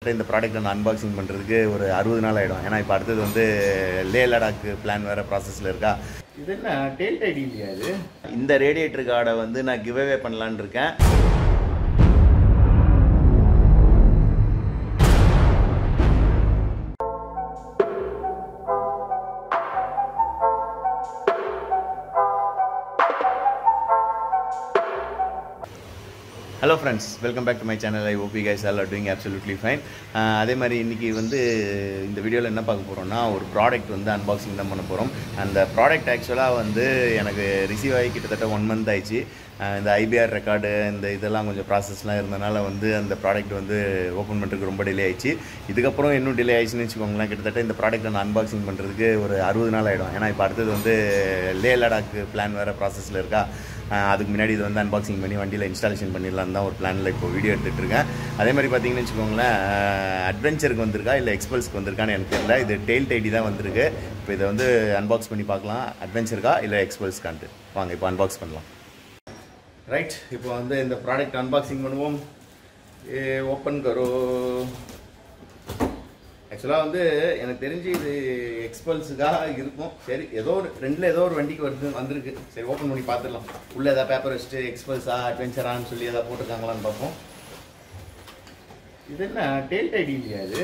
கிட்டத்தட்ட இந்த ப்ராடக்ட் நான் அன்பாக்சிங் பண்ணுறதுக்கு ஒரு அறுபது நாள் ஆகிடும் ஏன்னா இப்போ அடுத்தது வந்து லே லடாக் பிளான் வேறு ப்ராசஸில் இருக்கா இது என்ன டேல் ஐடி இல்லையா இது இந்த ரேடியேட்டர் கார்டை வந்து நான் கிவ் அவே பண்ணலான்னு இருக்கேன் hello friends welcome back to my channel I hope guys all are doing absolutely fine அதே மாதிரி இன்றைக்கி வந்து இந்த வீடியோவில் என்ன பார்க்க போகிறோம்னா ஒரு ப்ராடக்ட் வந்து அன்பாக்சிங் தான் பண்ண போகிறோம் அந்த ப்ராடக்ட் ஆக்சுவலாக வந்து எனக்கு ரிசீவ் ஆகி கிட்டத்தட்ட ஒன் மந்த் ஆயிடுச்சு அஹ் இந்த ஐபிஆர் ரெக்கார்டு இந்த இதெல்லாம் கொஞ்சம் ப்ராசஸ்லாம் இருந்தனால வந்து அந்த ப்ராடக்ட் வந்து ஓப்பன் பண்ணுறதுக்கு ரொம்ப டிலே ஆயிடுச்சு இதுக்கப்புறம் இன்னும் டிலே ஆயிடுச்சுன்னு வச்சுக்கோங்களேன் கிட்டத்தட்ட இந்த ப்ராடக்ட் நான் அன்பாக்சிங் பண்ணுறதுக்கு ஒரு அறுபது நாள் ஆகிடும் ஏன்னா இப்போ அடுத்தது வந்து லே லடாக் பிளான் வேறு ப்ராசஸில் இருக்கா அஹ் அதுக்கு முன்னாடி இது வந்து அன்பாக்சிங் பண்ணி வண்டியில் இன்ஸ்டாலேஷன் பண்ணிடலாம் தான் ஒரு பிளானில் இப்போ வீடியோ எடுத்துகிட்டு இருக்கேன் அதே மாதிரி பார்த்தீங்கன்னு வச்சுக்கோங்களேன் அட்வென்ச்சருக்கு வந்திருக்கா இல்லை எக்ஸ்பல்ஸ்க்கு வந்திருக்கான்னு எனக்கு தெரியல இது டெயில் டைடி தான் வந்திருக்கு இப்போ இதை வந்து அன்பாக்ஸ் பண்ணி பார்க்கலாம் அட்வென்ச்சருக்கா இல்லை எக்ஸ்பல்ஸ்க்கான்ட்டு வாங்க இப்போ அன்பாக்ஸ் பண்ணலாம் ரைட் இப்போ வந்து இந்த ப்ராடக்ட் அன்பாக்சிங் பண்ணுவோம் ஏ ஓப்பன் கரோ ஆக்சுவலாக வந்து எனக்கு தெரிஞ்சு இது எக்ஸ்பல்ஸுக்காக இருக்கும் சரி ஏதோ ஒரு ரெண்டில் ஏதோ ஒரு வண்டிக்கு வருது வந்திருக்கு சரி ஓப்பன் பண்ணி பார்த்துடலாம் உள்ளே ஏதாவது பேப்பர் வச்சுட்டு எக்ஸ்பல்ஸா அட்வென்ச்சரான்னு சொல்லி ஏதாவது போட்டிருக்காங்களான்னு பார்ப்போம் இது என்ன டேல் ஐடி இல்லையா இது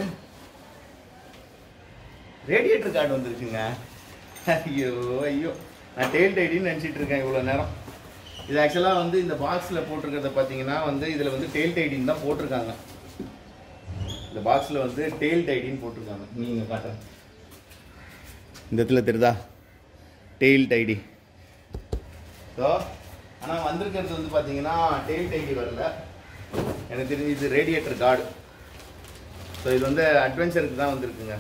ரேடியேட்டர் கார்டு வந்திருக்குங்க ஐயோ ஐயோ நான் டேல் ஐடின்னு நினச்சிட்டு இருக்கேன் இவ்வளோ நேரம் இது ஆக்சுவலாக வந்து இந்த பாக்ஸில் போட்டிருக்கிறத பார்த்தீங்கன்னா வந்து இதில் வந்து டேல் ஐடின்னு தான் போட்டிருக்காங்க இந்த பாக்ஸில் வந்து டெயில் டைடின்னு போட்டிருக்காங்க நீங்கள் காட்டுறேன் இந்த இடத்துல தெரியுதா டெயில் டைடி ஸோ ஆனால் வந்திருக்கிறது வந்து பார்த்தீங்கன்னா டெயில் டைடி வரல எனக்கு தெரிஞ்சு இது ரேடியேட்டர் கார்டு ஸோ இது வந்து அட்வென்ச்சருக்கு தான் வந்திருக்குங்க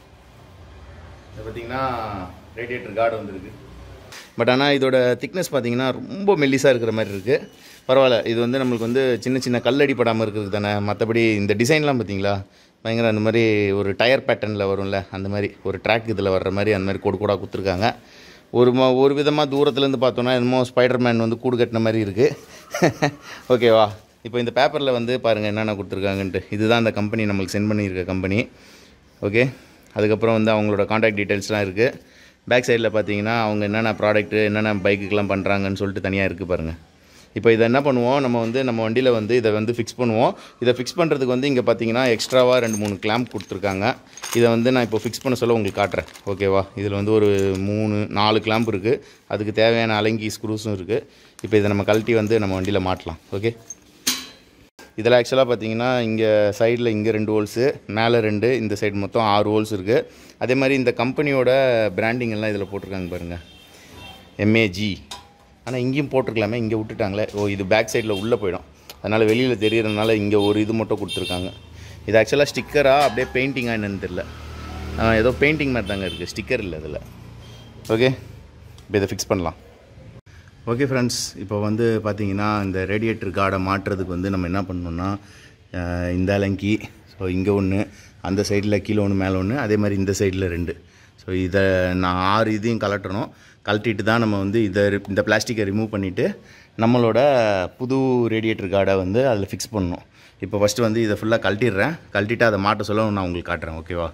இது பார்த்தீங்கன்னா ரேடியேட்டர் கார்டு வந்திருக்கு பட் ஆனால் இதோட திக்னஸ் பார்த்தீங்கன்னா ரொம்ப மெல்லிஸாக இருக்கிற மாதிரி இருக்குது பரவாயில்ல இது வந்து நம்மளுக்கு வந்து சின்ன சின்ன கல்லடி படாமல் இருக்கிறது தானே மற்றபடி இந்த டிசைன்லாம் பார்த்தீங்களா பயங்கர அந்த மாதிரி ஒரு டயர் பேட்டர்னில் வரும்ல அந்த மாதிரி ஒரு ட்ராக் இதில் வர்ற மாதிரி அந்த மாதிரி கோடு கோடாக கொடுத்துருக்காங்க ஒரு ம ஒரு விதமாக தூரத்துலேருந்து பார்த்தோன்னா என்னமோ ஸ்பைடர் மேன் வந்து கூடு கட்டின மாதிரி இருக்குது ஓகேவா இப்போ இந்த பேப்பரில் வந்து பாருங்கள் என்னென்ன கொடுத்துருக்காங்கன்ட்டு இதுதான் அந்த கம்பெனி நம்மளுக்கு சென்ட் பண்ணியிருக்க கம்பெனி ஓகே அதுக்கப்புறம் வந்து அவங்களோட காண்டாக்ட் டீட்டெயில்ஸ்லாம் இருக்குது பேக் சைடில் பார்த்தீங்கன்னா அவங்க என்னென்ன ப்ராடக்ட்டு என்னென்ன பைக்குக்கெலாம் பண்ணுறாங்கன்னு சொல்லிட்டு தனியாக இருக்குது பாருங்கள் இப்போ இதை என்ன பண்ணுவோம் நம்ம வந்து நம்ம வண்டியில் வந்து இதை வந்து ஃபிக்ஸ் பண்ணுவோம் இதை ஃபிக்ஸ் பண்ணுறதுக்கு வந்து இங்கே பார்த்தீங்கன்னா எக்ஸ்ட்ராவாக ரெண்டு மூணு கிளாம்ப் கொடுத்துருக்காங்க இதை வந்து நான் இப்போ ஃபிக்ஸ் பண்ண சொல்ல உங்களுக்கு காட்டுறேன் ஓகேவா இதில் வந்து ஒரு மூணு நாலு கிளாம்ப் இருக்குது அதுக்கு தேவையான அலங்கி ஸ்க்ரூஸும் இருக்குது இப்போ இதை நம்ம கழட்டி வந்து நம்ம வண்டியில் மாட்டலாம் ஓகே இதில் ஆக்சுவலாக பார்த்தீங்கன்னா இங்கே சைடில் இங்கே ரெண்டு ஹோல்ஸு மேலே ரெண்டு இந்த சைடு மொத்தம் ஆறு ஹோல்ஸ் இருக்குது அதே மாதிரி இந்த கம்பெனியோட பிராண்டிங் எல்லாம் இதில் போட்டிருக்காங்க பாருங்கள் எம்ஏஜி ஆனால் இங்கேயும் போட்டிருக்கலாமே இங்கே விட்டுட்டாங்களே ஓ இது பேக் சைடில் உள்ளே போயிடும் அதனால் வெளியில் தெரியறதுனால இங்கே ஒரு இது மட்டும் கொடுத்துருக்காங்க இது ஆக்சுவலாக ஸ்டிக்கராக அப்படியே பெயிண்டிங்காக என்னன்னு தெரில ஆ, ஏதோ பெயிண்டிங் மாதிரி தாங்க இருக்குது ஸ்டிக்கர் இல்லை இதில் ஓகே இப்போ இதை ஃபிக்ஸ் பண்ணலாம் ஓகே ஃப்ரெண்ட்ஸ் இப்போ வந்து பார்த்தீங்கன்னா இந்த ரேடியேட்டர் கார்டை மாட்டுறதுக்கு வந்து நம்ம என்ன பண்ணணும்னா அஹ், இந்த அலங்கி ஸோ இங்கே ஒன்று அந்த சைடில் கீழே ஒன்று மேலே ஒன்று அதே மாதிரி இந்த சைடில் ரெண்டு ஸோ இதை நான் ஆறு இதையும் கலட்டணும் கழட்டிட்டு தான் நம்ம வந்து இதை ரி- இந்த பிளாஸ்டிக்கை ரிமூவ் பண்ணிவிட்டு நம்மளோட புது ரேடியேட்டர் கார்டை வந்து அதில் ஃபிக்ஸ் பண்ணணும் இப்போ ஃபஸ்ட்டு வந்து இதை ஃபுல்லாக கழட்டிடுறேன் கழட்டிட்டு அதை மாட்ட சொல்ல நான் உங்களுக்கு காட்டுறேன் ஓகேவா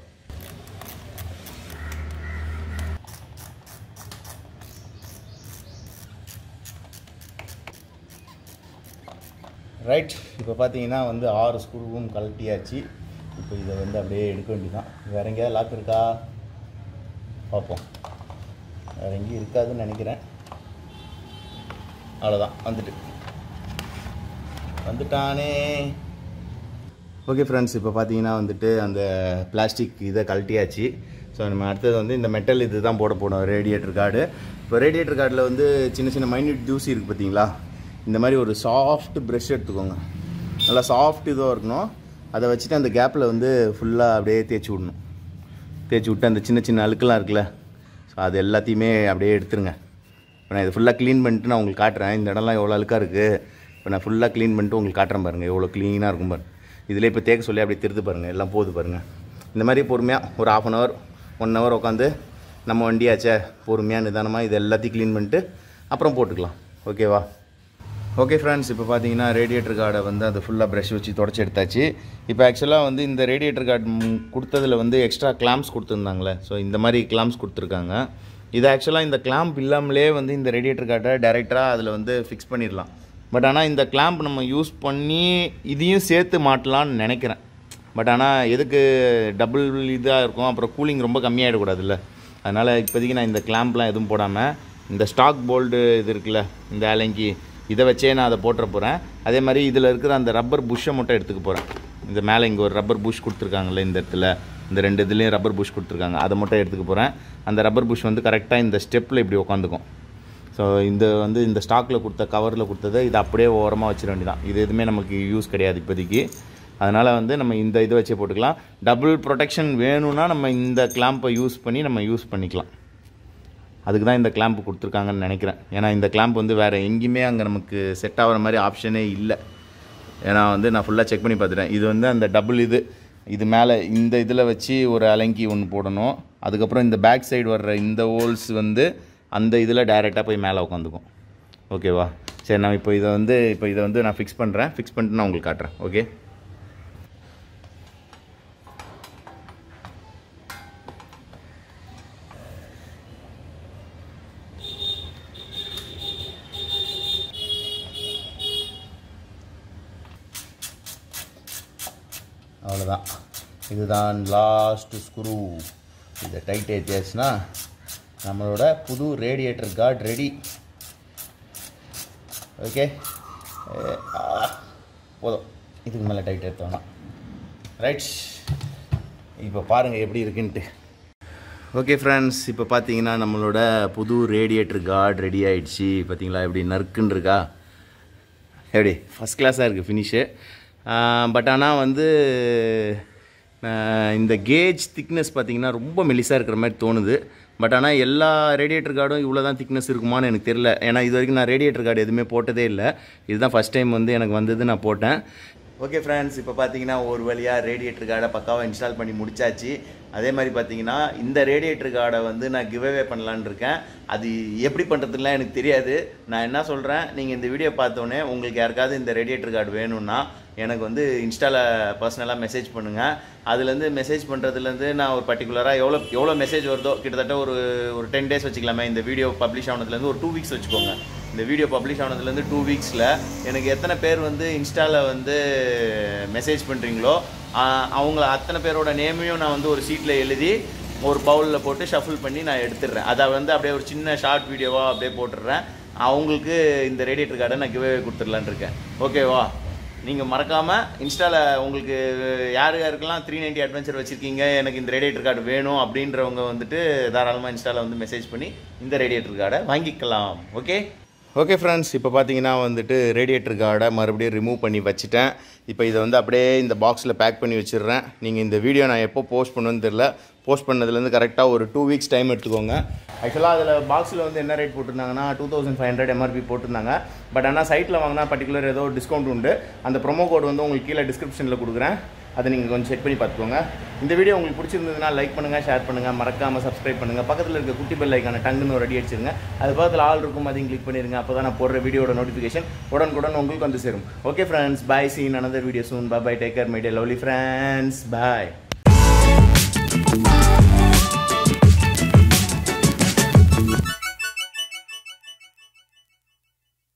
ரைட் இப்போ பார்த்தீங்கன்னா வந்து ஆறு ஸ்க்ரூவும் கழட்டியாச்சு இப்போ இதை வந்து அப்படியே எடுக்க வேண்டியதான் வேற எங்கேயாவது லாக் இருக்கா பார்ப்போம் வேற எங்கேயும் இருக்காதுன்னு நினைக்கிறேன் அவ்வளோதான் வந்துட்டு வந்துட்டானே ஓகே ஃப்ரெண்ட்ஸ் இப்போ பார்த்தீங்கன்னா வந்துட்டு அந்த பிளாஸ்டிக் இதை கழட்டியாச்சு ஸோ நம்ம அடுத்தது வந்து இந்த மெட்டல் இது தான் போட போடும் ரேடியேட்டர் கார்டு இப்போ ரேடியேட்டர் கார்டில் வந்து சின்ன சின்ன மைன்யூட் தூசி இருக்குது பார்த்தீங்களா இந்த மாதிரி ஒரு சாஃப்ட் ப்ரெஷ் எடுத்துக்கோங்க நல்லா சாஃப்ட் இதுவாக இருக்கணும் அதை வச்சுட்டு அந்த கேப்பில் வந்து ஃபுல்லாக அப்படியே தேய்ச்சி விடணும் தேய்ச்சி விட்டு அந்த சின்ன சின்ன அழுக்கெல்லாம் இருக்குல்ல ஸோ அது எல்லாத்தையுமே அப்படியே எடுத்துருங்க இப்போ நான் இது ஃபுல்லாக க்ளீன் பண்ணிட்டு நான் உங்களுக்கு காட்டுறேன் இந்த இடம்லாம் எவ்வளோ அழுக்காக இருக்குது இப்போ நான் ஃபுல்லாக க்ளீன் பண்ணிட்டு உங்களுக்கு காட்டுறேன் பாருங்கள் எவ்வளோ க்ளீனாக இருக்கும் பாருங்க இதில் இப்போ தேக்க சொல்லி அப்படியே திருத்து பாருங்கள் எல்லாம் போகுது பாருங்கள் இந்த மாதிரி பொறுமையாக ஒரு half an hour one hour உட்காந்து நம்ம வண்டியாச்சே பொறுமையாக நிதானமாக இது எல்லாத்தையும் க்ளீன் பண்ணிட்டு அப்புறம் போட்டுக்கலாம் ஓகேவா ஓகே ஃப்ரெண்ட்ஸ் இப்போ பார்த்தீங்கன்னா ரேடியேட்டர் கார்டை வந்து அதை ஃபுல்லாக ப்ரஷ் வச்சு தொடச்சி எடுத்தாச்சு இப்போ ஆக்சுவலாக வந்து இந்த ரேடியேட்டர் கார்டு கொடுத்ததில் வந்து எக்ஸ்ட்ரா கிளாம்ஸ் கொடுத்துருந்தாங்களே ஸோ இந்த மாதிரி கிளாம்ஸ் கொடுத்துருக்காங்க இது ஆக்சுவலாக இந்த கிளாம்ப் இல்லாமலே வந்து இந்த ரேடியேட்டர் கார்டை டைரெக்டாக அதில் வந்து ஃபிக்ஸ் பண்ணிடலாம் பட் ஆனால் இந்த கிளாம்ப் நம்ம யூஸ் பண்ணி இதையும் சேர்த்து மாட்டலாம்னு நினைக்கிறேன் பட் ஆனால் எதுக்கு டபுள் இதாக இருக்கும் அப்புறம் கூலிங் ரொம்ப கம்மியாகிடக்கூடாதுல்ல அதனால் இப்போதைக்கு நான் இந்த கிளாம்ப்லாம் எதுவும் போடாமல் இந்த ஸ்டாக் போல்டு இது இருக்குல்ல இந்த அலங்கி இதை வச்சே நான் அதை போட்டுற போகிறேன் அதே மாதிரி இதில் இருக்கிற அந்த ரப்பர் புஷ்ஷை மட்டும் எடுத்துக்க போகிறேன் இந்த மேலே இங்கே ஒரு ரப்பர் புஷ் கொடுத்துருக்காங்கல்ல இந்த இடத்துல இந்த ரெண்டு இதுலேயும் ரப்பர் புஷ் கொடுத்துருக்காங்க அதை மட்டும் எடுத்துக்க போகிறேன் அந்த ரப்பர் புஷ் வந்து கரெக்டாக இந்த ஸ்டெப்பில் இப்படி உட்காந்துக்கும் ஸோ இந்த வந்து இந்த ஸ்டாக்கில் கொடுத்த கவரில் கொடுத்ததை இது அப்படியே ஓரமாக வச்சிட வேண்டியதான் இது எதுவுமே நமக்கு யூஸ் கிடையாது இப்போதைக்கு அதனால் வந்து நம்ம இந்த இதை வச்சே போட்டுக்கலாம் டபுள் ப்ரொடெக்ஷன் வேணும்னா நம்ம இந்த கிளாம்பை யூஸ் பண்ணி நம்ம யூஸ் பண்ணிக்கலாம் அதுக்கு தான் இந்த கிளாம்ப் கொடுத்துருக்காங்கன்னு நினைக்கிறேன் ஏன்னா இந்த கிளாம்ப் வந்து வேறு எங்கேயுமே அங்கே நமக்கு செட் ஆகிற மாதிரி ஆப்ஷனே இல்லை ஏன்னா வந்து நான் ஃபுல்லாக செக் பண்ணி பார்த்துட்டேன் இது வந்து அந்த டபுள் இது இது மேலே இந்த இதில் வச்சு ஒரு அலங்கி ஒன்று போடணும் அதுக்கப்புறம் இந்த பேக் சைடு வர்ற இந்த ஹோல்ஸ் வந்து அந்த இதில் டைரெக்டாக போய் மேலே உட்காந்துக்கும் ஓகேவா சரி நான் இப்போ இதை வந்து இப்போ இதை வந்து நான் ஃபிக்ஸ் பண்ணுறேன் ஃபிக்ஸ் பண்ணிட்டு நான் உங்களுக்கு காட்டுறேன் ஓகே அவ்வளோதான் இதுதான் லாஸ்ட் ஸ்க்ரூ இதை டைட் ஏற்றியாச்சுன்னா நம்மளோட புது ரேடியேட்டர் கார்டு ரெடி ஓகே போதும் இதுக்கு மேலே டைட் ஏற்றோம்னா ரைட் இப்போ பாருங்கள் எப்படி இருக்குன்ட்டு ஓகே ஃப்ரெண்ட்ஸ் இப்போ பார்த்தீங்கன்னா நம்மளோட புது ரேடியேட்டர் கார்டு ரெடி ஆயிடுச்சு பார்த்தீங்களா எப்படி நறுக்குன்னு இருக்கா எப்படி ஃபஸ்ட் கிளாஸாக இருக்குது ஃபினிஷு பட் ஆனால் வந்து ஆஹ் இந்த கேஜ் திக்னஸ் பார்த்தீங்கன்னா ரொம்ப மெலிசாக இருக்கிற மாதிரி தோணுது பட் ஆனால் எல்லா ரேடியேட்டர் கார்டும் இவ்வளோ தான் திக்னஸ் இருக்குமான்னு எனக்கு தெரியல ஏன்னா இது வரைக்கும் நான் ரேடியேட்டர் கார்டு எதுவுமே போட்டதே இல்லை இதுதான் ஃபஸ்ட் டைம் வந்து எனக்கு வந்தது நான் போட்டேன் ஓகே ஃப்ரெண்ட்ஸ் இப்போ பார்த்தீங்கன்னா ஒரு வழியாக ரேடியேட்டர் கார்டை பக்காவாக இன்ஸ்டால் பண்ணி முடிச்சாச்சு அதே மாதிரி பார்த்தீங்கன்னா இந்த ரேடியேட்டர் கார்டை வந்து நான் கிவ்அவே பண்ணலான்னு இருக்கேன் அது எப்படி பண்ணுறதுலாம் எனக்கு தெரியாது நான் என்ன சொல்கிறேன் நீங்கள் இந்த வீடியோ பார்த்தோன்னே உங்களுக்கு யாருக்காவது இந்த ரேடியேட்டர் கார்டு வேணும்னா எனக்கு வந்து இன்ஸ்டாவில் பர்சனலாக மெசேஜ் பண்ணுங்கள் அதுலேருந்து மெசேஜ் பண்ணுறதுலேருந்து நான் ஒரு பர்டிகுலராக எவ்வளோ எவ்வளோ மெசேஜ் வருதோ கிட்டத்தட்ட ஒரு ஒரு டென் டேஸ் வச்சுக்கலாமே இந்த வீடியோ பப்ளிஷ் ஆனதுலேருந்து ஒரு டூ வீக்ஸ் வச்சுக்கோங்க இந்த வீடியோ பப்ளிஷ் ஆனதுலேருந்து டூ வீக்ஸில் எனக்கு எத்தனை பேர் வந்து இன்ஸ்டாவில் வந்து மெசேஜ் பண்ணுறீங்களோ அவங்கள அத்தனை பேரோட நேமையும் நான் வந்து ஒரு சீட்டில் எழுதி ஒரு பவுலில் போட்டு ஷஃபிள் பண்ணி நான் எடுத்துடுறேன் அதை வந்து அப்படியே ஒரு சின்ன ஷார்ட் வீடியோவாக அப்படியே போட்டுடுறேன் அவங்களுக்கு இந்த ரேடியேட்டர் கார்டை நான் கிவே கொடுத்துடலான்னு இருக்கேன் ஓகேவா நீங்கள் மறக்காமல் இன்ஸ்டாவில் உங்களுக்கு யார் யாருக்கெல்லாம் த்ரீ நைன்ட்டி அட்வென்ச்சர் வச்சுருக்கீங்க எனக்கு இந்த ரேடியேட்டர் கார்டு வேணும் அப்படின்றவங்க வந்துட்டு தாராளமாக இன்ஸ்டாவில் வந்து மெசேஜ் பண்ணி இந்த ரேடியேட்டர் கார்டை வாங்கிக்கலாம் ஓகே ஓகே ஃப்ரெண்ட்ஸ் இப்போ பார்த்தீங்கன்னா வந்துட்டு ரேடியேட்டர் கார்டை மறுபடியும் ரிமூவ் பண்ணி வச்சுட்டேன் இப்போ இதை வந்து அப்படியே இந்த பாக்ஸில் பேக் பண்ணி வச்சிடுறேன் நீங்கள் இந்த வீடியோ நான் எப்போ போஸ்ட் பண்ணுவேன்னு தெரில போஸ்ட் பண்ணதுலேருந்து கரெக்டாக ஒரு டூ வீக்ஸ் டைம் எடுத்துக்கோங்க ஆக்சுவலாக அதில் பாக்ஸில் வந்து என்ன ரேட் போட்டிருந்தாங்கன்னா two thousand five hundred MRP போட்டிருந்தாங்க பட் ஆனால் சைட்டில் வாங்கினா பர்டிகுலர் ஏதோ டிஸ்கவுண்ட் உண்டு அந்த ப்ரோமோ கோட் வந்து உங்களுக்கு கீழே டிஸ்கிரிப்ஷனில் கொடுக்குறேன் அதை நீங்கள் கொஞ்சம் செக் பண்ணி பார்த்துக்கோங்க இந்த வீடியோ உங்களுக்கு பிடிச்சிருந்ததுன்னா லைக் பண்ணுங்கள் ஷேர் பண்ணுங்கள் மறக்காமல் சப்ஸ்கிரைப் பண்ணுங்கள் பக்கத்தில் இருக்க குட்டி பெல் ஐக்கான டங்குன்னு ஒரு அடி அடிச்சிருங்க அது பக்கத்தில் ஆள் இருக்கும் அதையும் கிளிக் பண்ணிடுங்க அப்போ தான் நான் போடுற வீடியோட நோட்டிஃபிகேஷன் உடனுக்குடன் உங்களுக்கு வந்து சேரும் okay friends bye see in another வீடியோ soon bye bye take care my dear lovely friends bye